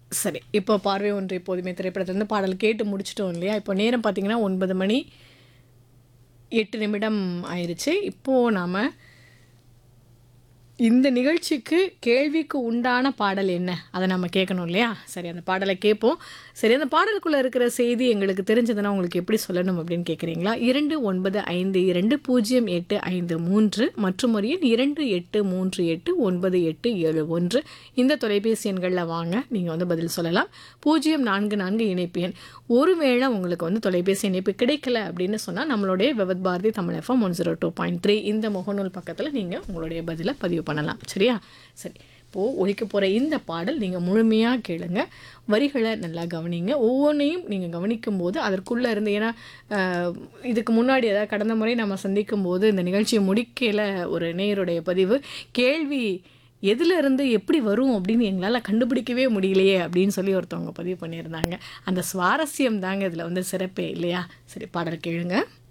சரி இப்போ பார்வை ஒன்று எப்போதுமே திரைப்படத்துலேருந்து பாடல் கேட்டு முடிச்சிட்டோம் இல்லையா இப்போ நேரம் பார்த்தீங்கன்னா ஒன்பது மணி எட்டு நிமிடம் ஆயிருச்சு இப்போது நாம் இந்த நிகழ்ச்சிக்கு கேள்விக்கு உண்டான பாடல் என்ன அதை நம்ம கேட்கணும் இல்லையா சரி அந்த பாடலை கேட்போம் சரி அந்த பாடலுக்குள்ளே இருக்கிற செய்தி எங்களுக்கு தெரிஞ்சதுன்னா உங்களுக்கு எப்படி சொல்லணும் அப்படின்னு கேட்குறீங்களா இரண்டு ஒன்பது ஐந்து இரண்டு பூஜ்ஜியம் எட்டு ஐந்து மூன்று மற்றும் ஒரு எண் இரண்டு எட்டு மூன்று எட்டு ஒன்பது எட்டு ஏழு ஒன்று இந்த தொலைபேசி எண்களில் வாங்க நீங்கள் வந்து பதில் சொல்லலாம் பூஜ்ஜியம் நான்கு நான்கு இணைப்பு எண் ஒருவேளை உங்களுக்கு வந்து தொலைபேசி இணைப்பு கிடைக்கல அப்படின்னு சொன்னால் நம்மளுடைய Vividh Bharati Tamil FM one zero two point three இந்த முகநூல் பக்கத்தில் நீங்கள் உங்களுடைய பதிலை பதிவு பண்ணலாம் சரியா சரி இப்போது ஒழிக்க போகிற இந்த பாடல் நீங்கள் முழுமையாக கேளுங்க வரிகளை நல்லா கவனிங்க ஒவ்வொன்றையும் நீங்கள் கவனிக்கும் போது அதற்குள்ளே இருந்து ஏன்னா ஆஹ், இதுக்கு முன்னாடி அதாவது கடந்த முறை நம்ம சந்திக்கும் போது இந்த நிகழ்ச்சியை முடிக்கையில் ஒரு நேயருடைய பதிவு கேள்வி எதுல இருந்து எப்படி வரும் அப்படின்னு எங்களால் கண்டுபிடிக்கவே முடியலையே அப்படின்னு சொல்லி ஒருத்தவங்க பதிவு பண்ணியிருந்தாங்க அந்த சுவாரஸ்யம் தாங்க இதில் வந்து சிறப்பே இல்லையா சரி பாடல் கேளுங்க